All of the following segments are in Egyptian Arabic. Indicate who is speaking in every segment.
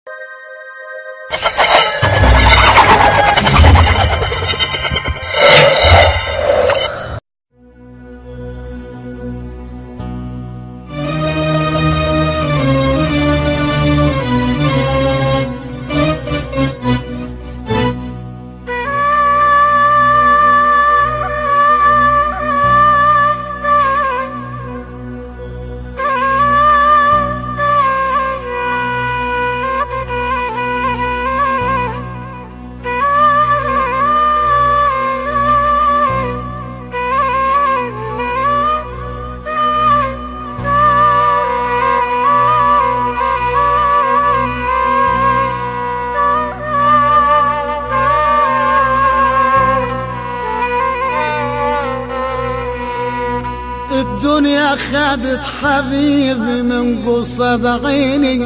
Speaker 1: الدنيا خدت حبيبي من قصد عيني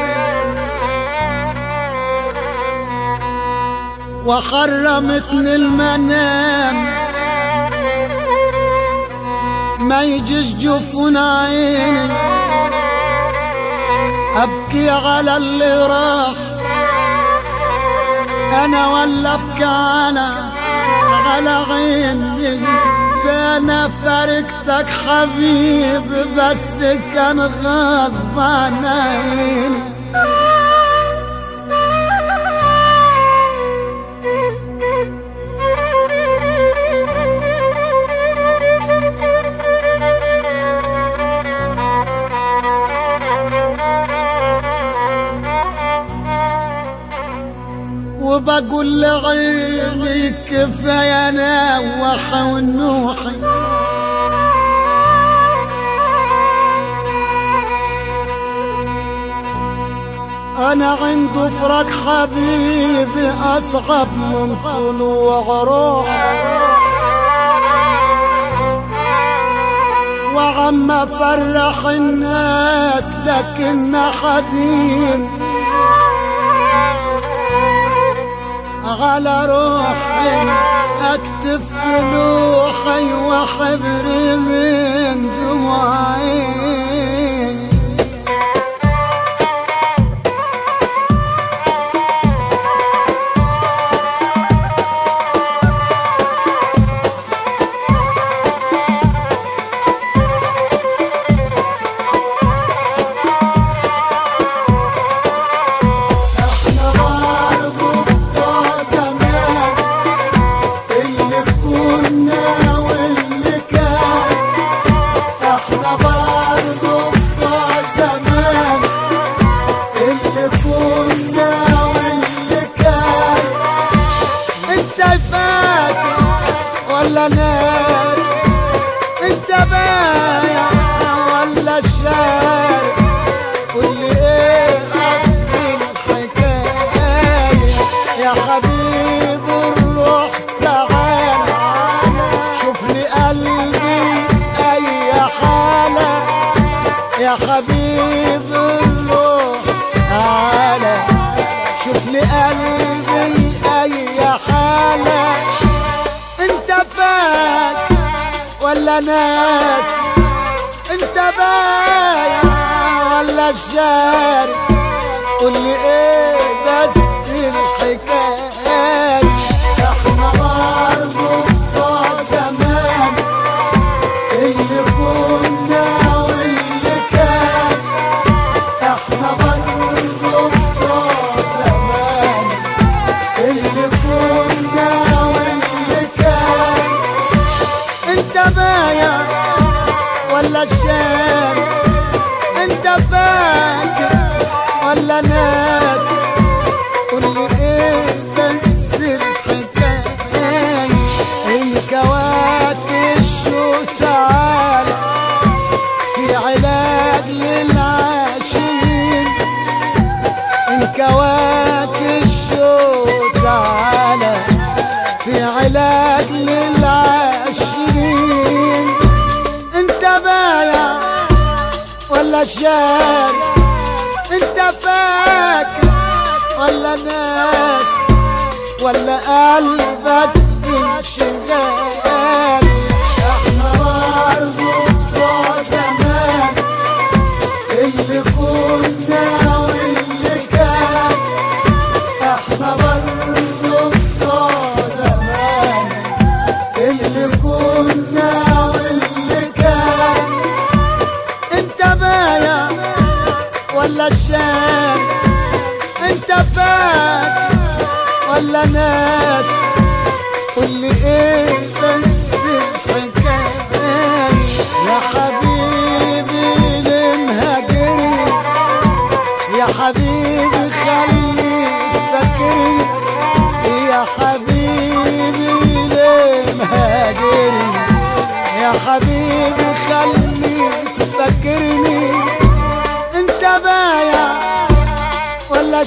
Speaker 1: وحرمتني المنام ما يجيش جفون عيني ابكي على اللي راح انا ولا ابكي على على عيني ده انا فارقتك حبيبي بس كان غصب عن عيني وبقول لعيني كفاية نوح ونوحي أنا عند فراق حبيبي أصعب من طلوع روحي وعم فرح الناس لكن حزين على روحي اكتب فلوحي وحبري من دموعي احنا برضو بتوع زمان اللي كنا واللي كان احنا برضو بتوع زمان اللي كنا واللي كان انت فاكر ولا ناس انت بايع ولا شاري واللي ايه اصل الحكايه يا حبيب الروح تعالى شوف لي قلبي اي حاله يا حبيب الروح تعالى شوف لي قلبي اي حاله انت فاك ولا ناس انت بايع ولا شاري قول لي ايه بس الحكايه احنا برضو بتوع زمان اللي كنا واللي كان احنا برضو بتوع زمان اللي كنا واللي كان انت بايع ولا شاري انت فاكر ولا ناس قول لي ايه بس الحكايه الكواكب الشوق تعالى في علاج للعاشقين الكواكب الشوق تعالى في علاج للعاشقين انت بايع ولا شاري انت فاكر ولا ناس ولا قلبك انشغال احنا برضو بتوع زمان اللي كنا واللي كان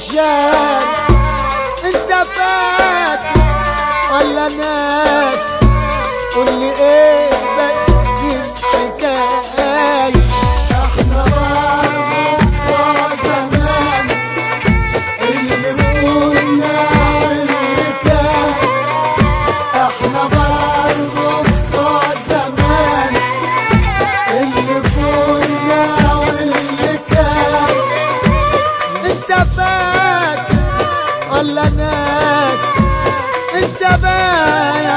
Speaker 1: شان انت فاكر ولا ناس قول لي ايه بس الحكايه احنا برضه بتوع زمان اللي كنا واللي كان احنا برضه بتوع زمان اللي كنا واللي كان انت فاكر ولا ناس انت بايع